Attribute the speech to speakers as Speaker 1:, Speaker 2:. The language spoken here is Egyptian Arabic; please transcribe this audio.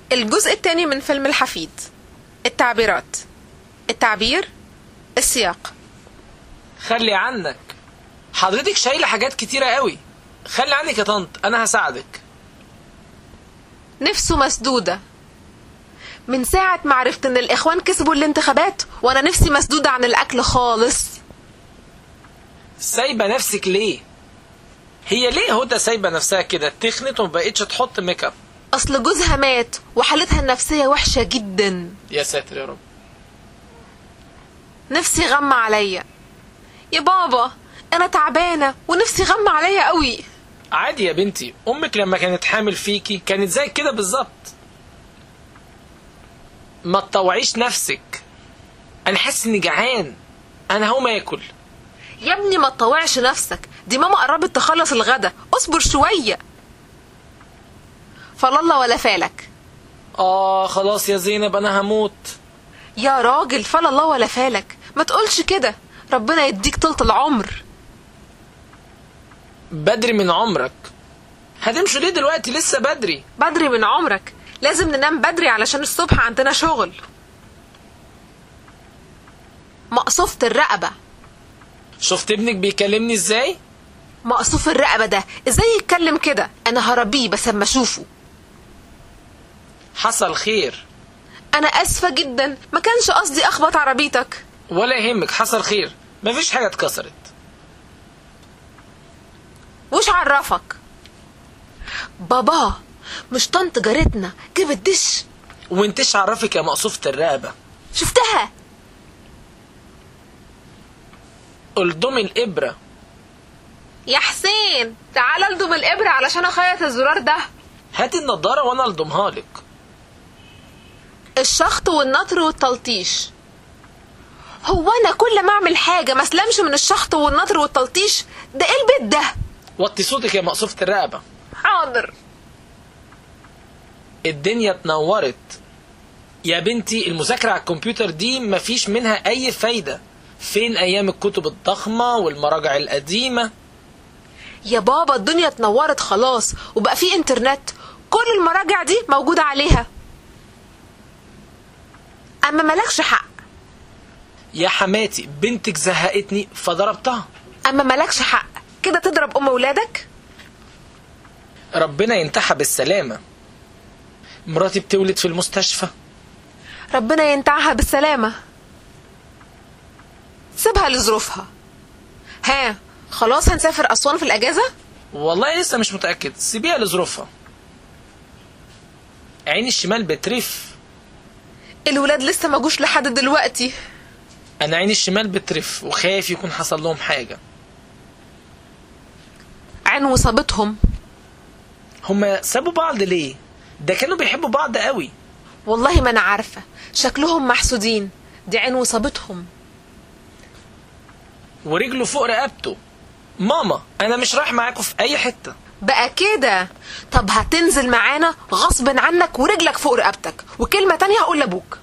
Speaker 1: الجزء الثاني من فيلم الحفيد التعبيرات التعبير السياق
Speaker 2: خلي عنك حضرتك شايله حاجات كتيره قوي خلي عنك يا طنط انا هساعدك
Speaker 1: نفسه مسدودة من ساعة ما عرفت ان الاخوان كسبوا الانتخابات وانا نفسي مسدودة عن الاكل خالص
Speaker 2: سايبه نفسك ليه هي ليه هدى سايبه نفسها كده تخنت وما بقتش تحط ميك اب
Speaker 1: اصل جوزها مات وحالتها النفسية وحشة جدا
Speaker 2: يا ساتر يا رب
Speaker 1: نفسي غم عليا يا بابا انا تعبانة ونفسي غم عليا قوي
Speaker 2: عادي يا بنتي امك لما كانت حامل فيكي كانت زي كده بالظبط ما تطوعيش نفسك انا حاسس اني جعان انا هقوم اكل
Speaker 1: يا ابني ما تطوعش نفسك دي ماما قربت تخلص الغدا اصبر شوية فلله ولا فالك
Speaker 2: اه خلاص يا زينب انا هموت
Speaker 1: يا راجل فلا الله ولا فالك ما تقولش كده ربنا يديك طولة العمر
Speaker 2: بدري من عمرك هتمشوا ليه دلوقتي لسه بدري
Speaker 1: بدري من عمرك لازم ننام بدري علشان الصبح عندنا شغل مقصوفة الرقبة
Speaker 2: شفت ابنك بيكلمني ازاي
Speaker 1: مقصوف الرقبة ده ازاي يتكلم كده انا هربيه بس اما اشوفه
Speaker 2: حصل خير
Speaker 1: انا اسفة جدا ما كانش قصدي اخبط عربيتك
Speaker 2: ولا يهمك حصل خير مفيش حاجه اتكسرت
Speaker 1: وش عرفك بابا مش طنط جارتنا جابت دش
Speaker 2: وانتش عرفك يا مقصوفة الرقبة
Speaker 1: شفتها
Speaker 2: قلدم الإبرة
Speaker 1: يا حسين تعال الدم الابرة علشان اخيط الزرار ده
Speaker 2: هات النضارة وانا الضمها لك
Speaker 1: الشخط والنطر والتلطيش هو انا كل ما اعمل حاجة ما اسلمش من الشخط والنطر والتلطيش ده ايه البيت ده
Speaker 2: وطي صوتك يا مقصوفة الرقبة
Speaker 1: حاضر
Speaker 2: الدنيا اتنورت يا بنتي المذاكرة على الكمبيوتر دي مفيش منها أي فايدة فين أيام الكتب الضخمة والمراجع القديمة
Speaker 1: يا بابا الدنيا اتنورت خلاص وبقى في انترنت كل المراجع دي موجودة عليها اما مالكش حق
Speaker 2: يا حماتي بنتك زهقتني فضربتها
Speaker 1: اما مالكش حق كده تضرب ام ولادك
Speaker 2: ربنا ينتحى بالسلامة مراتي بتولد في المستشفى
Speaker 1: ربنا ينتعها بالسلامة سيبها لظروفها ها خلاص هنسافر أسوان في الأجازة
Speaker 2: والله لسه مش متأكد سيبيها لظروفها عيني الشمال بترف
Speaker 1: الولاد لسه ما جوش لحد دلوقتي
Speaker 2: أنا عيني الشمال بترف وخايف يكون حصل لهم حاجة
Speaker 1: عين وصابتهم
Speaker 2: هما سابوا بعض ليه؟ ده كانوا بيحبوا بعض قوي
Speaker 1: والله ما أنا عارفة شكلهم محسودين دي عين وصابتهم
Speaker 2: ورجله فوق رقبته ماما أنا مش رايح معاكم في أي حتة
Speaker 1: بقى كده طب هتنزل معانا غصب عنك ورجلك فوق رقبتك وكلمة تانية هقول لأبوك